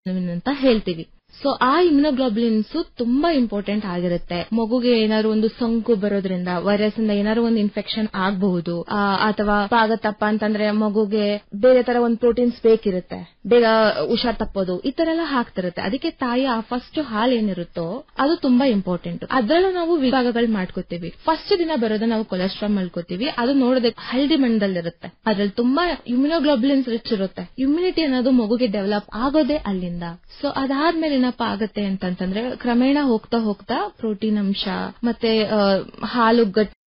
ಅಂತ ಹೇಳ್ತೀವಿ ಸೊ ಆ ಇಮ್ಯುನೋಗ್ಲೋಬುಲಿನ್ಸ್ ತುಂಬಾ ಇಂಪಾರ್ಟೆಂಟ್ ಆಗಿರುತ್ತೆ ಮಗುಗೆ ಏನಾದ್ರು ಒಂದು ಸೋಂಕು ಬರೋದ್ರಿಂದ ವೈರಸ್ ಇಂದ ಏನಾದ್ರು ಒಂದು ಇನ್ಫೆಕ್ಷನ್ ಆಗಬಹುದು ಅಥವಾ ಆಗತ್ತಪ್ಪ ಅಂತಂದ್ರೆ ಮಗುಗೆ ಬೇರೆ ತರ ಒಂದು ಪ್ರೋಟೀನ್ಸ್ ಬೇಕಿರುತ್ತೆ ಬೇಗ ಹುಷಾರ್ ತಪ್ಪೋದು ಈ ತರ ಎಲ್ಲ ಹಾಕ್ತಿರುತ್ತೆ ಅದಕ್ಕೆ ತಾಯಿ ಆ ಫಸ್ಟ್ ಹಾಲ್ ಏನಿರುತ್ತೋ ಅದು ತುಂಬಾ ಇಂಪಾರ್ಟೆಂಟ್ ಅದ್ರಲ್ಲೂ ನಾವು ವಿಭಾಗಗಳು ಮಾಡ್ಕೋತೀವಿ ಫಸ್ಟ್ ದಿನ ಬರೋದ ನಾವು ಕೊಲೆಸ್ಟ್ರಾಲ್ ಮಾಡ್ಕೋತೀವಿ ಅದು ನೋಡೋದಕ್ಕೆ ಹಳದಿ ಬಣ್ಣದಲ್ಲಿರುತ್ತೆ ಅದ್ರಲ್ಲಿ ತುಂಬಾ ಇಮ್ಯುನೋಗ್ಲೋಬುಲಿನ್ಸ್ ರಿಚ್ ಇರುತ್ತೆ ಇಮ್ಯುನಿಟಿ ಅನ್ನೋದು ಮಗುಗೆ ಡೆವಲಪ್ ಆಗೋದೇ ಅಲ್ಲಿಂದ ಸೊ ಅದಾದ್ಮೇಲೆ ಏನಪ್ಪಾ ಆಗತ್ತೆ ಅಂತಂತಂದ್ರೆ ಕ್ರಮೇಣ ಹೋಗ್ತಾ ಹೋಗ್ತಾ ಪ್ರೋಟೀನ್ ಅಂಶ ಮತ್ತೆ ಹಾಲು